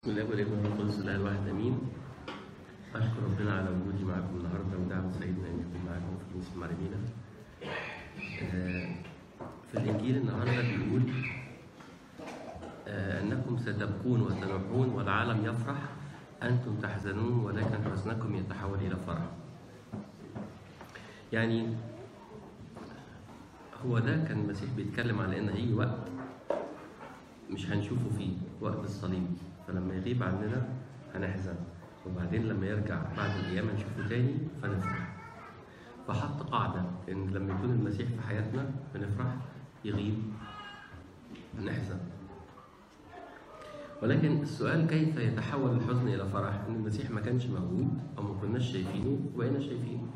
بسم الله والابن والروح القدس الاله الواحد امين اشكر ربنا على وجودي معكم النهارده ودعوه سيدنا ان يكون معكم في كنيسه المعلمين آه، في الانجيل النهارده بيقول آه، انكم ستبكون وتنوحون والعالم يفرح انتم تحزنون ولكن حزنكم يتحول الى فرح يعني هو ده كان المسيح بيتكلم على ان هيجي وقت مش هنشوفه فيه وقت الصليب فلما يغيب عننا هنحزن وبعدين لما يرجع بعد الايام نشوفه تاني فنفرح فحط قاعده ان لما يكون المسيح في حياتنا بنفرح يغيب نحزن ولكن السؤال كيف يتحول الحزن الى فرح ان المسيح ما كانش موجود او ما كناش شايفينه وبقينا شايفينه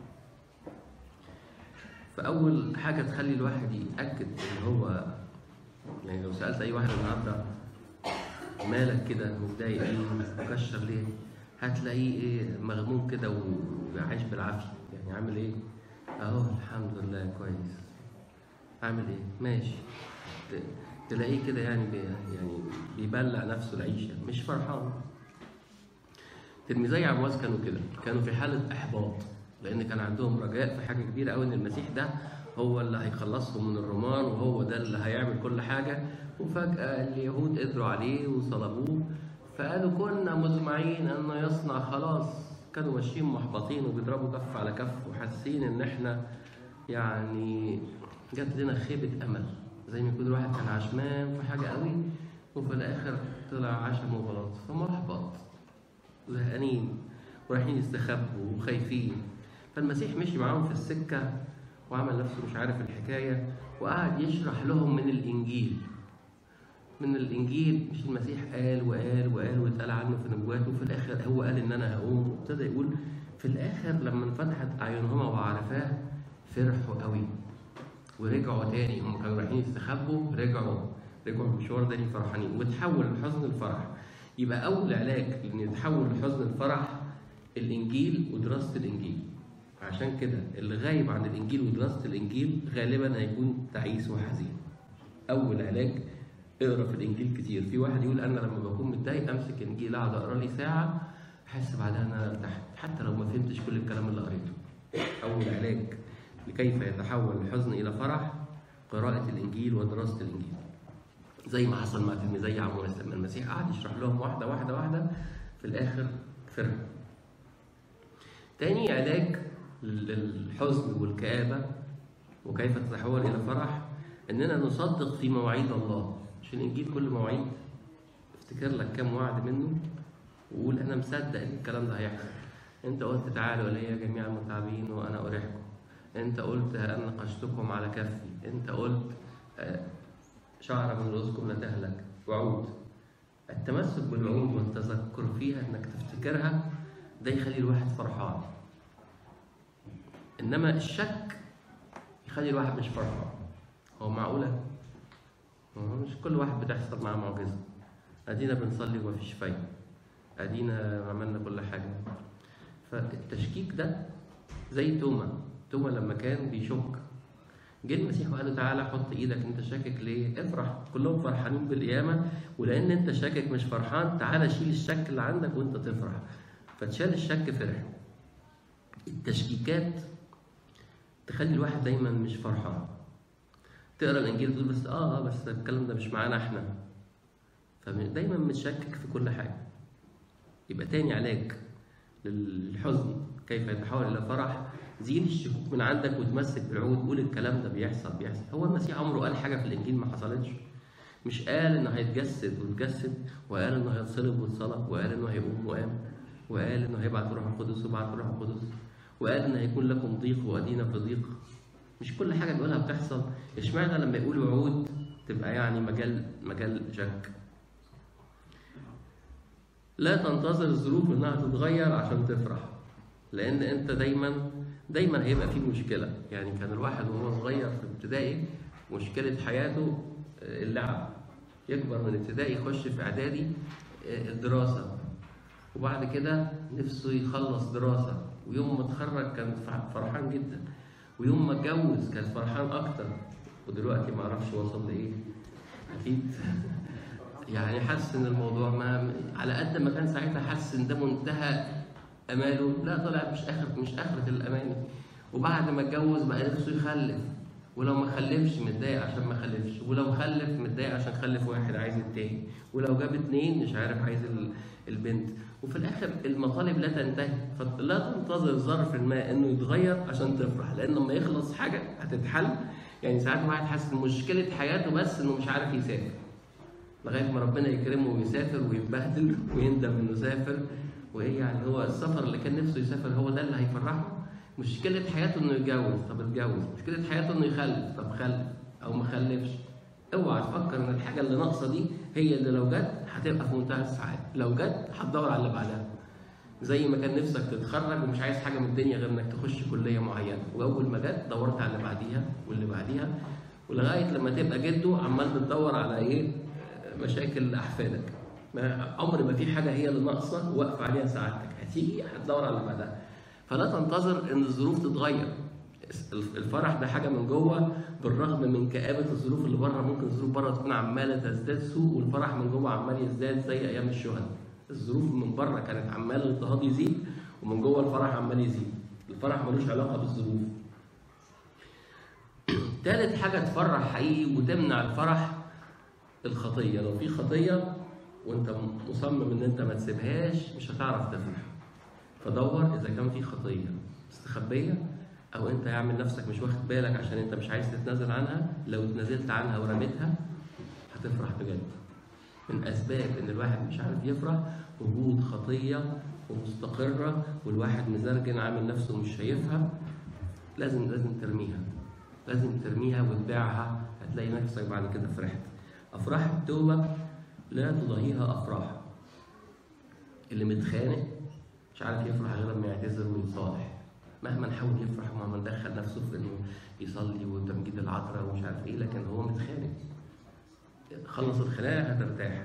فاول حاجه تخلي الواحد يتاكد ان هو يعني لو سالت اي واحد النهارده مالك كده متضايق ليه مكشر ليه هتلاقيه ايه مغموم كده وعايش بالعافيه يعني عامل ايه اهو الحمد لله كويس عامل ايه ماشي ت- تلاقيه كده يعني بي يعني بيبلع نفسه العيشه مش فرحان تلميذي عمواس كانوا كده كانوا في حاله احباط لان كان عندهم رجاء في حاجه كبيره قوي ان المسيح ده هو اللي هيخلصهم من الرومان وهو ده اللي هيعمل كل حاجه وفجاه اليهود قدروا عليه وصلبوه فقالوا كنا مزمعين انه يصنع خلاص كانوا ماشيين محبطين وبيضربوا كف على كف وحاسين ان احنا يعني جات لنا خيبه امل زي ما يكون الواحد كان عشمان في حاجه قوي وفي الاخر طلع عشم وغلط فمحبط زهقانين ورايحين يستخبوا وخايفين فالمسيح مشي معاهم في السكة وعمل نفسه مش عارف الحكاية وقعد يشرح لهم من الإنجيل من الإنجيل مش المسيح قال وقال وقال واتقال عنه في نبواته وفي الآخر هو قال إن أنا هقوم وابتدى يقول في الآخر لما انفتحت أعينهما وعرفاه فرحوا قوي ورجعوا تاني هم كانوا رايحين يستخبوا رجعوا رجعوا المشوار تاني فرحانين وتحول الحزن لفرح يبقى أول علاج إن يتحول الحزن لفرح الإنجيل ودراسة الإنجيل عشان كده اللي غايب عن الإنجيل ودراسة الإنجيل غالبا هيكون تعيس وحزين أول علاج اقرا في الإنجيل كتير في واحد يقول أنا لما بكون متضايق أمسك الإنجيل أقعد أقرا لي ساعة أحس بعدها أنا ارتحت حتى لو ما فهمتش كل الكلام اللي قريته أول علاج لكيف يتحول الحزن إلى فرح قراءة الإنجيل ودراسة الإنجيل زي ما حصل مع تلميذي عمواس لما المسيح قعد يشرح لهم واحده واحده واحده في الاخر فرق. تاني علاج للحزن والكآبة وكيف تتحول إلى فرح إننا نصدق في مواعيد الله مش الإنجيل كل مواعيد افتكر لك كام وعد منه وقول أنا مصدق إن الكلام ده هيحصل أنت قلت تعالوا إلي جميعا المتعبين وأنا أريحكم أنت قلت أن نقشتكم على كفي أنت قلت آه، شعر من رؤوسكم لا تهلك وعود التمسك بالوعود والتذكر فيها انك تفتكرها ده يخلي الواحد فرحان انما الشك يخلي الواحد مش فرحان هو معقولة؟ هو مش كل واحد بتحصل معاه معجزة ادينا بنصلي ومفيش فايدة ادينا عملنا كل حاجة فالتشكيك ده زي توما توما لما كان بيشك جه المسيح وقال له تعالى حط ايدك انت شاكك ليه؟ افرح كلهم فرحانين بالقيامه ولان انت شاكك مش فرحان تعالى شيل الشك اللي عندك وانت تفرح فتشال الشك فرح التشكيكات تخلي الواحد دايما مش فرحان تقرا الانجيل تقول بس اه آه، بس الكلام ده مش معانا احنا فدايما متشكك في كل حاجه يبقى تاني علاج للحزن كيف يتحول الى فرح زيل الشكوك من عندك وتمسك بالعود قول الكلام ده بيحصل بيحصل هو المسيح عمره قال حاجه في الانجيل ما حصلتش مش قال انه هيتجسد واتجسد وقال انه هيتصلب واتصلب وقال انه هيقوم وقام وقال انه هيبعت روح القدس وبعت روح القدس وقال ان هيكون لكم ضيق وادينا في ضيق مش كل حاجه بيقولها بتحصل اشمعنى لما يقول وعود تبقى يعني مجال مجال شك لا تنتظر الظروف انها تتغير عشان تفرح لان انت دايما دايما هيبقى في مشكله يعني كان الواحد وهو صغير في ابتدائي مشكله حياته آه، اللعب يكبر من ابتدائي يخش في اعدادي آه، الدراسه وبعد كده نفسه يخلص دراسه ويوم ما اتخرج كان ف- فرحان جدا ويوم ما اتجوز كان فرحان اكتر ودلوقتي ما اعرفش وصل لايه اكيد يعني حس ان الموضوع ما على قد ما كان ساعتها حس ان ده منتهى اماله لا طلع مش اخر مش اخره الاماني وبعد ما اتجوز بقى نفسه يخلف ولو ما خلفش متضايق عشان ما خلفش ولو خلف متضايق عشان خلف واحد عايز التاني ولو جاب اتنين مش عارف عايز ال- البنت وفي الاخر المطالب لا تنتهي فلا تنتظر ظرف ما انه يتغير عشان تفرح لان لما يخلص حاجه هتتحل يعني ساعات واحد حاسس ان مشكله حياته بس انه مش عارف يسافر لغايه ما ربنا يكرمه ويسافر ويتبهدل ويندم انه سافر وايه يعني هو السفر اللي كان نفسه يسافر هو ده اللي هيفرحه مشكله حياته انه يتجوز طب اتجوز مشكله حياته انه يخلف طب خلف او ما خلفش اوعى تفكر ان الحاجه اللي ناقصه دي هي اللي لو جت هتبقى في منتهى السعاده لو جت هتدور على اللي بعدها زي ما كان نفسك تتخرج ومش عايز حاجه من الدنيا غير انك تخش كليه معينه واول ما جت دورت على اللي بعديها واللي بعديها ولغايه لما تبقى جده عمال بتدور على ايه مشاكل احفادك ما عمر ما في حاجه هي اللي ناقصه واقف عليها سعادتك هتيجي هتدور على اللي بعدها فلا تنتظر ان الظروف تتغير الفرح ده حاجه من جوه بالرغم من كآبة الظروف اللي بره ممكن الظروف بره تكون عماله تزداد سوء والفرح من جوه عمال يزداد زي ايام الشهداء الظروف من بره كانت عماله الاضطهاد يزيد ومن جوه الفرح عمال يزيد الفرح ملوش علاقه بالظروف تالت حاجه تفرح حقيقي وتمنع الفرح الخطيه لو في خطيه وانت مصمم ان انت ما تسيبهاش مش هتعرف تفرح فدور اذا كان في خطيه مستخبيه او انت يعمل نفسك مش واخد بالك عشان انت مش عايز تتنازل عنها لو اتنازلت عنها ورميتها هتفرح بجد من اسباب ان الواحد مش عارف يفرح وجود خطيه ومستقره والواحد مزرجن عامل نفسه مش شايفها لازم لازم ترميها لازم ترميها وتبيعها هتلاقي نفسك بعد كده فرحت افراح التوبه لا تضاهيها افراح اللي متخانق مش عارف يفرح غير لما يعتذر ويصالح مهما نحاول يفرح ومهما ندخل نفسه في انه يصلي وتمجيد العطرة ومش عارف ايه لكن هو متخانق خلص الخناقه هترتاح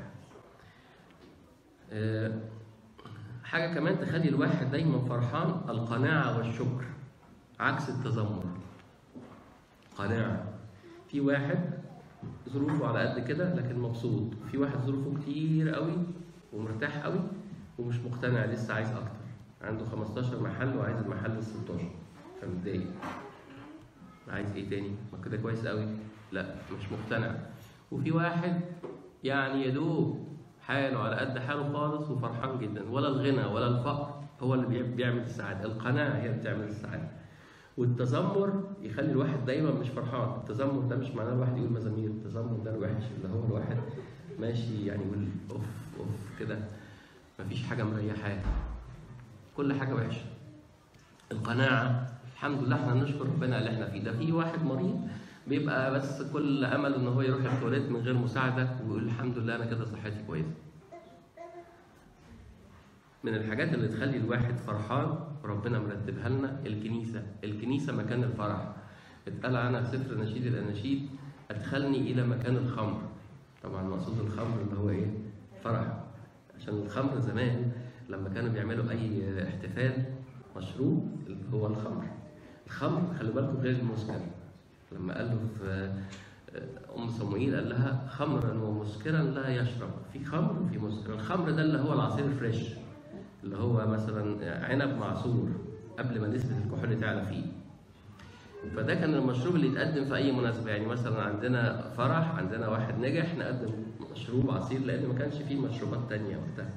أه حاجه كمان تخلي الواحد دايما فرحان القناعه والشكر عكس التذمر قناعه في واحد ظروفه على قد كده لكن مبسوط في واحد ظروفه كتير قوي ومرتاح قوي ومش مقتنع لسه عايز اكتر عنده 15 محل وعايز المحل ال 16 فمتضايق عايز ايه تاني؟ ما كده كويس قوي لا مش مقتنع وفي واحد يعني يا دوب حاله على قد حاله خالص وفرحان جدا ولا الغنى ولا الفقر هو اللي بيعمل السعاده القناعه هي اللي بتعمل السعاده والتذمر يخلي الواحد دايما مش فرحان التذمر ده مش معناه الواحد يقول مزامير التذمر ده الوحش اللي هو الواحد ماشي يعني يقول اوف اوف كده مفيش حاجه مريحاه كل حاجه وحشه القناعه الحمد لله احنا نشكر ربنا اللي احنا فيه ده في واحد مريض بيبقى بس كل امل ان هو يروح التواليت من غير مساعده ويقول الحمد لله انا كده صحتي كويسه من الحاجات اللي تخلي الواحد فرحان ربنا مرتبها لنا الكنيسه الكنيسه مكان الفرح اتقال عنها سفر نشيد الاناشيد ادخلني الى مكان الخمر طبعا مقصود الخمر اللي هو ايه فرح عشان الخمر زمان لما كانوا بيعملوا اي احتفال مشروب اللي هو الخمر الخمر خلي بالكم غير المسكر لما قال له في ام صموئيل قال لها خمرا ومسكرا لا يشرب في خمر وفي مسكر الخمر ده اللي هو العصير الفريش اللي هو مثلا عنب معصور قبل ما نسبه الكحول تعلى فيه فده كان المشروب اللي يتقدم في اي مناسبه يعني مثلا عندنا فرح عندنا واحد نجح نقدم مشروب عصير لان ما كانش فيه مشروبات تانية وقتها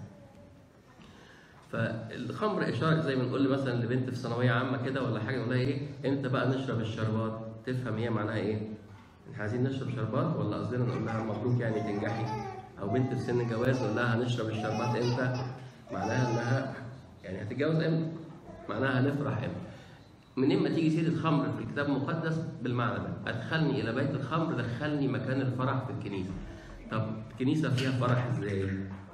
فالخمر اشاره زي ما نقول مثلا لبنت في ثانويه عامه كده ولا حاجه نقول لها ايه امتى بقى نشرب الشربات تفهم هي معناها ايه احنا عايزين نشرب شربات ولا قصدنا نقول لها مبروك يعني تنجحي او بنت في سن الجواز نقول لها هنشرب الشربات امتى معناها انها يعني هتتجوز امتى معناها هنفرح امتى منين ما تيجي سيره خمر في الكتاب المقدس بالمعنى ده ادخلني الى بيت الخمر دخلني مكان الفرح في الكنيسه طب الكنيسه فيها فرح ازاي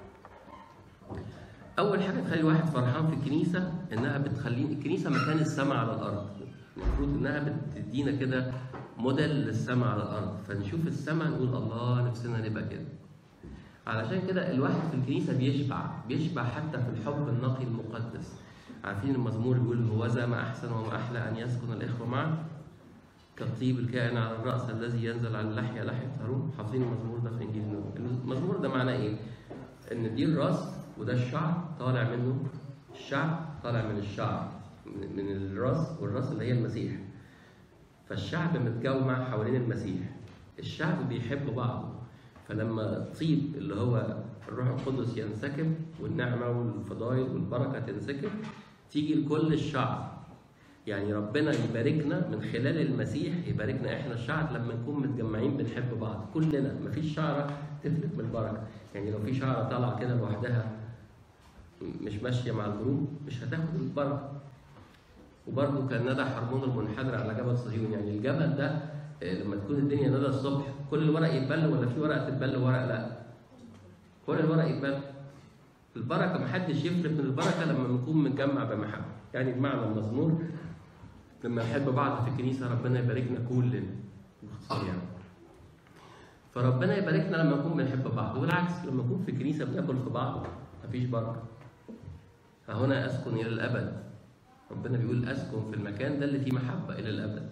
اول حاجه تخلي الواحد فرحان في الكنيسه انها بتخليه الكنيسه مكان السماء على الارض المفروض انها بتدينا كده موديل للسماء على الارض فنشوف السماء نقول الله نفسنا نبقى كده علشان كده الواحد في الكنيسه بيشبع بيشبع حتى في الحب النقي المقدس عارفين المزمور بيقول هوذا ما احسن وما احلى ان يسكن الاخوه معا كالطيب الكائن على الراس الذي ينزل على اللحيه لحيه هارون حافظين المزمور ده في انجيل النور المزمور ده معناه ايه؟ ان دي الراس وده الشعر طالع منه الشعر طالع من الشعر من من الراس والراس اللي هي المسيح فالشعب متجمع حوالين المسيح الشعب بيحب بعضه فلما تصيب اللي هو الروح القدس ينسكب والنعمة والفضائل والبركة تنسكب تيجي لكل الشعب يعني ربنا يباركنا من خلال المسيح يباركنا احنا الشعب لما نكون متجمعين بنحب بعض كلنا مفيش شعرة تفلت من البركة يعني لو في شعرة طالعة كده لوحدها مش ماشية مع الجروب مش هتاخد البركة وبرضه كان ندى حرمون المنحدر على جبل صهيون يعني الجبل ده آه، لما تكون الدنيا ندى الصبح كل الورق يتبل ولا في ورقه تتبل وورق لا كل الورق يتبل البركه محدش يفرق من البركه لما نكون متجمع بمحبه يعني بمعنى المزمور لما نحب بعض في الكنيسه ربنا يباركنا كلنا باختصار يعني فربنا يباركنا لما نكون بنحب بعض والعكس لما نكون في الكنيسه بناكل في بعض مفيش بركه فهنا اسكن الى الابد ربنا بيقول اسكن في المكان ده اللي فيه محبه الى الابد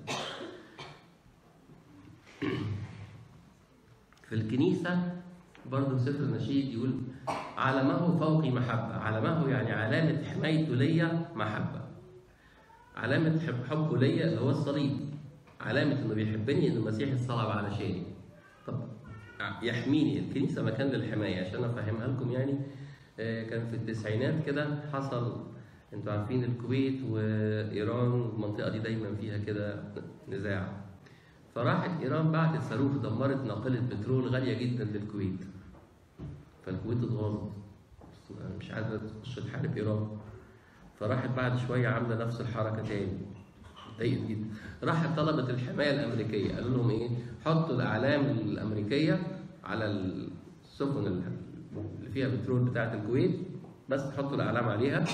في الكنيسه برضه سفر النشيد يقول علمه فوقي محبه علمه يعني علامه حمايته ليا محبه علامه حب حبه ليا اللي هو الصليب علامه انه بيحبني ان المسيح اتصلب علشاني طب يحميني الكنيسه مكان للحمايه عشان افهمها لكم يعني آه، كان في التسعينات كده حصل انتوا عارفين الكويت وايران المنطقه دي دايما فيها كده نزاع فراحت ايران بعتت صاروخ دمرت ناقله بترول غاليه جدا للكويت فالكويت اتغاظت مش عايزه تخش تحارب ايران فراحت بعد شويه عامله نفس الحركه تاني اتضايقت جدا راحت طلبت الحمايه الامريكيه قالوا لهم ايه حطوا الاعلام الامريكيه على السفن اللي فيها بترول بتاعه الكويت بس تحطوا الاعلام عليها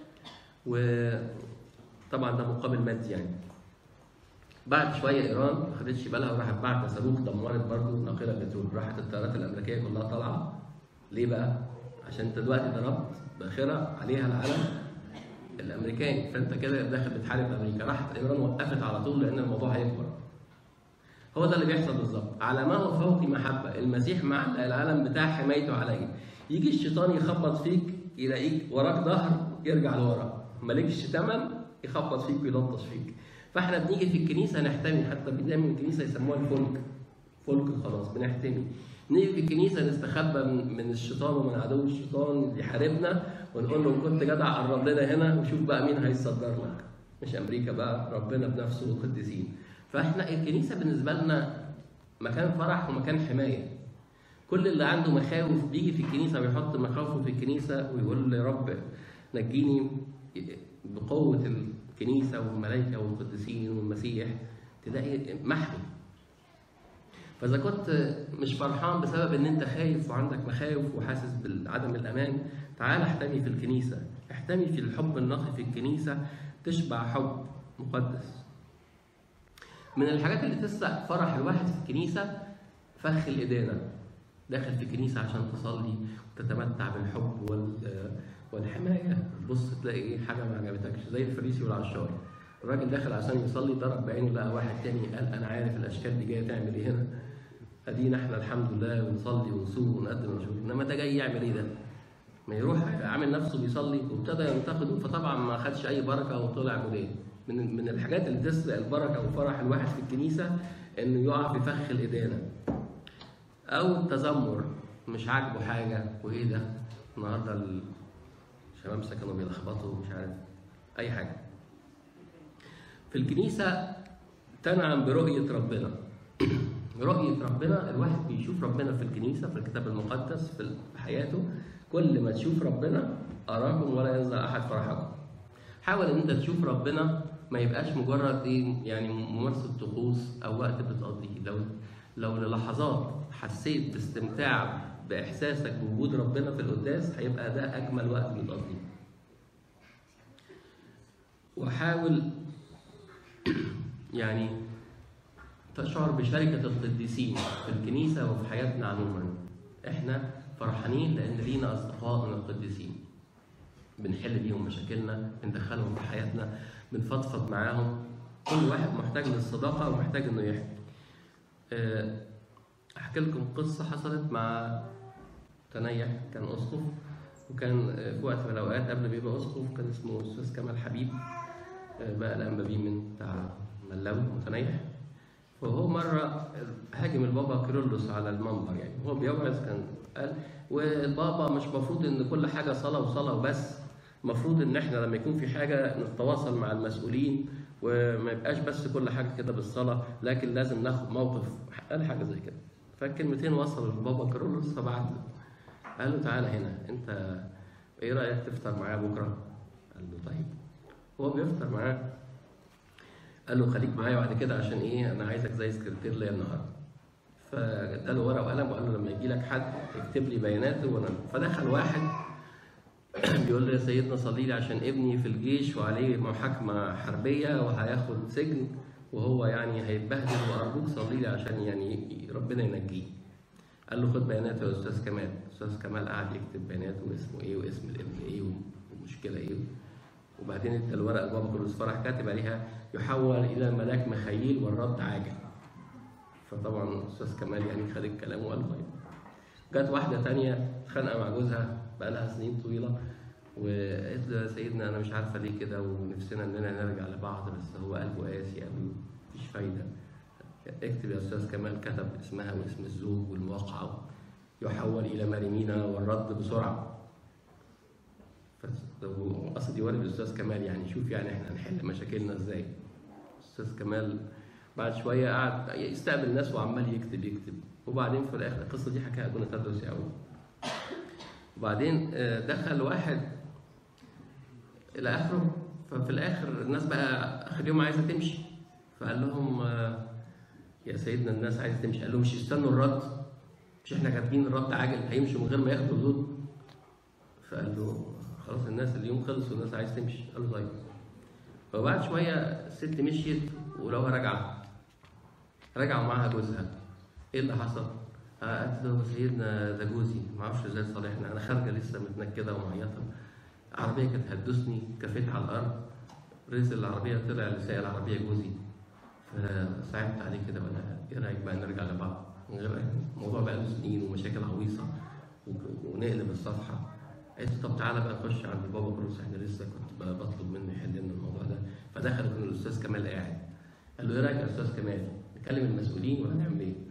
وطبعا ده مقابل مادي يعني بعد شويه ايران ما خدتش بالها وراحت بعت صاروخ دمرت برضه ناقله بترول راحت الطيارات الامريكيه كلها طالعه ليه بقى؟ عشان انت دلوقتي ضربت باخره عليها العلم الامريكاني فانت كده داخل بتحارب امريكا راحت ايران وقفت على طول لان الموضوع هيكبر هو ده اللي بيحصل بالظبط علمه فوقي محبه المسيح معلق العلم بتاع حمايته عليا يجي الشيطان يخبط فيك يلاقيك وراك ظهر يرجع لورا مالكش تمن يخبط فيك ويلطش فيك فاحنا بنيجي في الكنيسه نحتمي حتى دايما الكنيسه يسموها الفلك فلك خلاص بنحتمي نيجي في الكنيسه نستخبى من من الشيطان ومن عدو الشيطان اللي يحاربنا ونقول له إن كنت جدع قرب لنا هنا وشوف بقى مين هيصدر لك مش امريكا بقى ربنا بنفسه والقديسين فاحنا الكنيسه بالنسبه لنا مكان فرح ومكان حمايه كل اللي عنده مخاوف بيجي في الكنيسه بيحط مخاوفه في الكنيسه ويقول يا رب نجيني بقوه الكنيسه والملائكه والقديسين والمسيح تلاقي محمي فاذا كنت مش فرحان بسبب ان انت خايف وعندك مخاوف وحاسس بعدم الامان تعال احتمي في الكنيسه احتمي في الحب النقي في الكنيسه تشبع حب مقدس من الحاجات اللي تسرق فرح الواحد في الكنيسه فخ الادانه داخل في كنيسه عشان تصلي وتتمتع بالحب وال والحمايه بص تلاقي حاجه ما عجبتكش زي الفريسي والعشار الراجل داخل عشان يصلي ضرب بعينه لقى واحد تاني قال انا عارف الاشكال دي جايه تعمل ايه هنا ادينا احنا الحمد لله ونصلي ونصوم ونقدم ونشوف انما ده جاي يعمل ايه ده؟ ما يروح عامل نفسه بيصلي وابتدى ينتقده فطبعا ما خدش اي بركه وطلع مدين من من الحاجات اللي تسرق البركه وفرح الواحد في الكنيسه انه يقع في فخ الادانه او التذمر مش عاجبه حاجه وايه ده النهارده الشباب كانوا بيلخبطوا مش عارف اي حاجه في الكنيسه تنعم برؤيه ربنا رؤيه ربنا الواحد بيشوف ربنا في الكنيسه في الكتاب المقدس في حياته كل ما تشوف ربنا اراكم ولا ينزع احد فرحكم حاول ان انت تشوف ربنا ما يبقاش مجرد ايه يعني ممارسه طقوس او وقت بتقضيه لو لو للحظات حسيت باستمتاع باحساسك بوجود ربنا في القداس هيبقى ده اجمل وقت بتقضيه وحاول يعني تشعر بشركة القديسين في الكنيسة وفي حياتنا عموما احنا فرحانين لان لينا اصدقاء من القديسين بنحل بيهم مشاكلنا بندخلهم في حياتنا بنفضفض معاهم كل واحد محتاج للصداقة ومحتاج انه يحكي آه احكي لكم قصه حصلت مع تنيح كان اسقف وكان في وقت من الاوقات قبل ما يبقى اسقف كان اسمه استاذ كمال حبيب بقى الانبابي من بتاع ملاوي متنيح فهو مرة هاجم البابا كيرلس على المنبر يعني هو بيوعظ كان قال والبابا مش مفروض ان كل حاجة صلاة وصلاة وبس المفروض ان احنا لما يكون في حاجة نتواصل مع المسؤولين وما يبقاش بس كل حاجة كده بالصلاة لكن لازم ناخد موقف قال حاجة زي كده فالكلمتين وصلوا للبابا كيرلس فبعت له قال له تعالى هنا انت ايه رأيك تفطر معايا بكرة؟ قال له طيب هو بيفطر معاه قال له خليك معايا بعد كده عشان ايه انا عايزك زي سكرتير ليا النهارده فاداله ورقه وقلم وقال له لما يجي لك حد اكتب لي بياناته وانا فدخل واحد بيقول له يا سيدنا صلي لي عشان ابني في الجيش وعليه محاكمه حربيه وهياخد سجن وهو يعني هيتبهدل وارجوك صلي لي عشان يعني ربنا ينجيه قال له خد بياناته يا استاذ كمال استاذ كمال قعد يكتب بياناته واسمه ايه واسم الابن ايه والمشكله ايه وبعدين ادى الورقه لبابا كرولوس فرح كاتب عليها يحول الى ملاك مخيل والرد عاجل فطبعا استاذ كمال يعني خد الكلام وقال طيب جت واحده تانية اتخانقه مع جوزها بقى لها سنين طويله وقالت له يا سيدنا انا مش عارفه ليه كده ونفسنا اننا نرجع لبعض بس هو قلبه قاسي قوي مفيش فايده اكتب يا استاذ كمال كتب اسمها واسم الزوج والمواقعه يحول الى مريمينا والرد بسرعه قصد يوري الاستاذ كمال يعني شوف يعني احنا هنحل مشاكلنا ازاي استاذ كمال بعد شويه قعد يستقبل الناس وعمال يكتب يكتب وبعدين في الاخر القصه دي حكاها ابونا تدرس قوي وبعدين دخل واحد الى اخره ففي الاخر الناس بقى اخر يوم عايزه تمشي فقال لهم يا سيدنا الناس عايزه تمشي قال لهم مش يستنوا الرد مش احنا كاتبين الرد عاجل هيمشوا من غير ما ياخدوا الرد فقال له خلاص الناس اليوم خلص والناس عايز تمشي قال له طيب فبعد شويه الست مشيت ولوها راجعه راجعه معاها جوزها ايه اللي حصل؟ قالت له سيدنا ده جوزي ما اعرفش ازاي صالحنا انا خارجه لسه متنكده ومعيطه العربيه كانت هتدوسني كفيت على الارض رزق العربيه طلع اللي سايق العربيه جوزي فصعبت عليه كده ولا ايه رايك بقى نرجع لبعض من غير الموضوع بقى له سنين ومشاكل عويصه ونقلب الصفحه قالت طب تعالى بقى نخش عند بابا كروس احنا لسه كنت بقى بطلب منه يحل لنا الموضوع ده فدخل كان الاستاذ كمال قاعد قال له ايه رايك يا استاذ كمال نكلم المسؤولين ولا نعمل ايه؟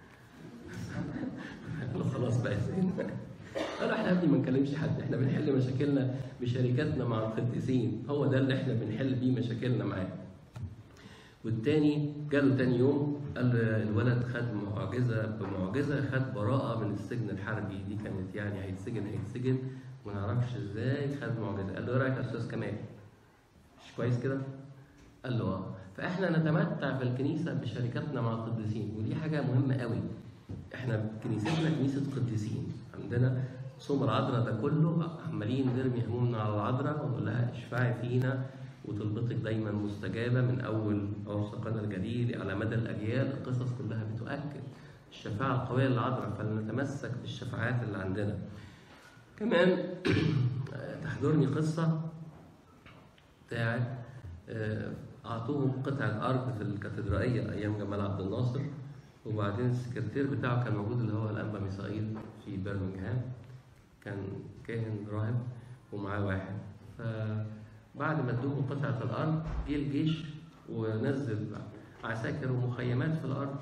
قال له خلاص بقى يا سيدنا قال احنا يا ابني ما نكلمش حد احنا بنحل مشاكلنا بشركاتنا مع القديسين هو ده اللي احنا بنحل بيه مشاكلنا معاه والتاني جاله تاني يوم قال الولد خد معجزه بمعجزه خد براءه من السجن الحربي دي كانت يعني هيتسجن هيتسجن ما نعرفش ازاي خد معجزه قال له ايه رايك يا استاذ كمال مش كويس كده قال له اه فاحنا نتمتع في الكنيسه بشركاتنا مع القديسين ودي حاجه مهمه قوي احنا كنيستنا كنيسه قديسين عندنا صوم العذراء ده كله عمالين نرمي همومنا على العذراء ونقول لها اشفعي فينا وطلبتك دايما مستجابه من اول اوثقنا الجليل على مدى الاجيال القصص كلها بتؤكد الشفاعه القويه للعذراء فلنتمسك بالشفاعات اللي عندنا كمان تحضرني قصة بتاعت أعطوهم قطعة أرض في الكاتدرائية أيام جمال عبد الناصر وبعدين السكرتير بتاعه كان موجود اللي هو الأنبا ميسائيل في برمنجهام كان كاهن راهب ومعاه واحد فبعد ما ادوهم قطعة الأرض جه الجيش ونزل عساكر ومخيمات في الأرض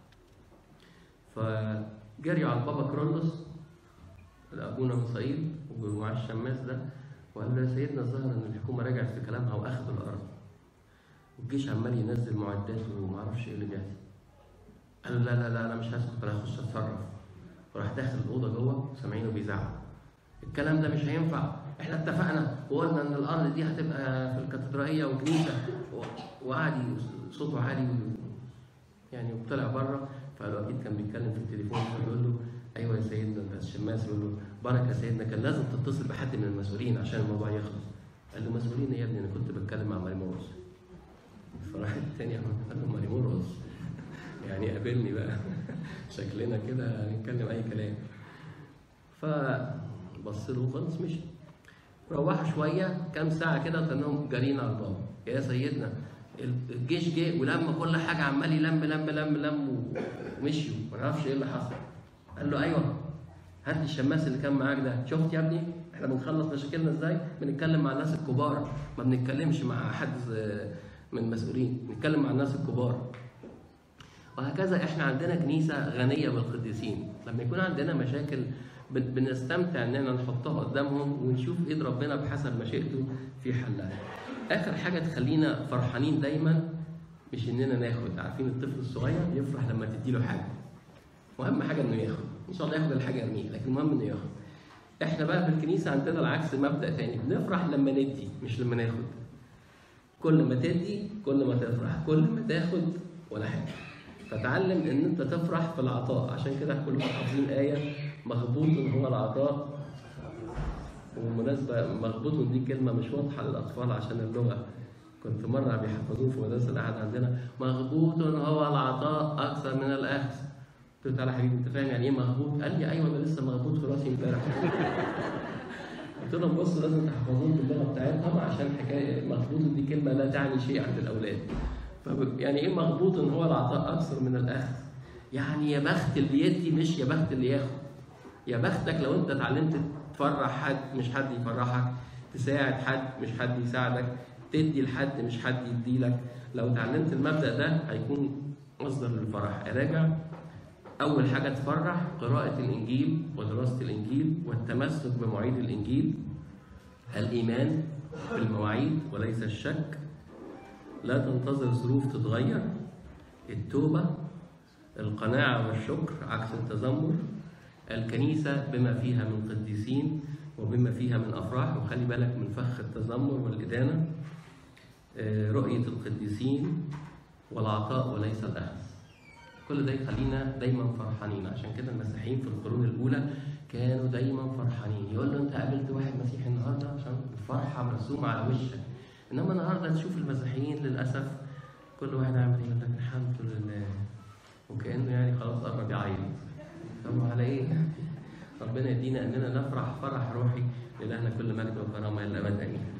فجريوا على البابا كرولوس ابونا مصعيد ومع الشماس ده وقال له يا سيدنا الظاهر ان الحكومه رجعت في كلامها واخذوا الارض والجيش عمال ينزل معدات وما اعرفش ايه اللي بيحصل قال له لا لا لا انا مش هسكت انا هخش اتصرف وراح داخل الاوضه جوه سامعينه بيزعق الكلام ده مش هينفع احنا اتفقنا وقلنا ان الارض دي هتبقى في الكاتدرائيه وكنيسه وقعد صوته عالي يعني وطلع بره فقالوا اكيد كان بيتكلم في التليفون فبيقول له ايوه يا سيدنا الشماس يقول له بركه يا سيدنا كان لازم تتصل بحد من المسؤولين عشان الموضوع يخلص قال له مسؤولين يا ابني انا كنت بتكلم مع ماري مورس فراح التاني قال له ماري مورس يعني قابلني بقى شكلنا كده نتكلم اي كلام فبص له خلاص مشي روحوا شويه كام ساعه كده كانهم جارين على البابا يا سيدنا الجيش جه ولما كل حاجه عمال يلم لم لم لم ومشيوا ما نعرفش ايه اللي حصل قال له ايوه هات لي الشماس اللي كان معاك ده شفت يا ابني احنا بنخلص مشاكلنا ازاي بنتكلم مع الناس الكبار ما بنتكلمش مع حد من المسؤولين بنتكلم مع الناس الكبار وهكذا احنا عندنا كنيسه غنيه بالقديسين لما يكون عندنا مشاكل بن- بنستمتع اننا نحطها قدامهم ونشوف ايد ربنا بحسب مشيئته في حلها اخر حاجه تخلينا فرحانين دايما مش اننا ناخد عارفين الطفل الصغير يفرح لما تديله حاجه واهم حاجه انه ياخد ان شاء الله ياخد الحاجه يرميها لكن المهم انه ياخد احنا بقى في الكنيسه عندنا العكس مبدا تاني بنفرح لما ندي مش لما ناخد كل ما تدي كل ما تفرح كل ما تاخد ولا حاجه فتعلم ان انت تفرح في العطاء عشان كده كلنا حافظين ايه مغبوط هو العطاء وبالمناسبه مغبوط دي كلمه مش واضحه للاطفال عشان اللغه كنت مره بيحفظوه في مدرسه الاحد عندنا مغبوط هو العطاء اكثر من الاخذ قلت له تعالى يا حبيبي انت فاهم يعني ايه مغبوط؟ قال لي ايوه انا لسه مغبوط في راسي امبارح قلت لهم بصوا لازم تحفظوهم باللغه بتاعتهم عشان حكايه مغبوط دي كلمه لا تعني شيء عند الاولاد فب- يعني ايه مغبوط هو العطاء اكثر من الاخذ يعني يا بخت اللي بيدي مش يا بخت اللي ياخد يا بختك لو انت اتعلمت تفرح حد مش حد يفرحك تساعد حد مش حد يساعدك تدي لحد مش حد يديلك لو اتعلمت المبدأ ده هيكون مصدر للفرح راجع أول حاجة تفرح قراءة الإنجيل ودراسة الإنجيل والتمسك بمواعيد الإنجيل الإيمان بالمواعيد وليس الشك لا تنتظر ظروف تتغير التوبة القناعة والشكر عكس التذمر الكنيسة بما فيها من قديسين وبما فيها من أفراح وخلي بالك من فخ التذمر والإدانة آه، رؤية القديسين والعطاء وليس الأخذ كل ده يخلينا دايما فرحانين عشان كده المسيحيين في القرون الأولى كانوا دايما فرحانين يقول له أنت قابلت واحد مسيحي النهارده عشان الفرحة مرسومة على وشك إنما النهارده تشوف المسيحيين للأسف كل واحد عامل يقول لك الحمد لله وكأنه يعني خلاص قرب يعيط طب على ايه؟ ربنا يدينا اننا نفرح فرح روحي لإلهنا كل مجد وكرامه الى الابد امين.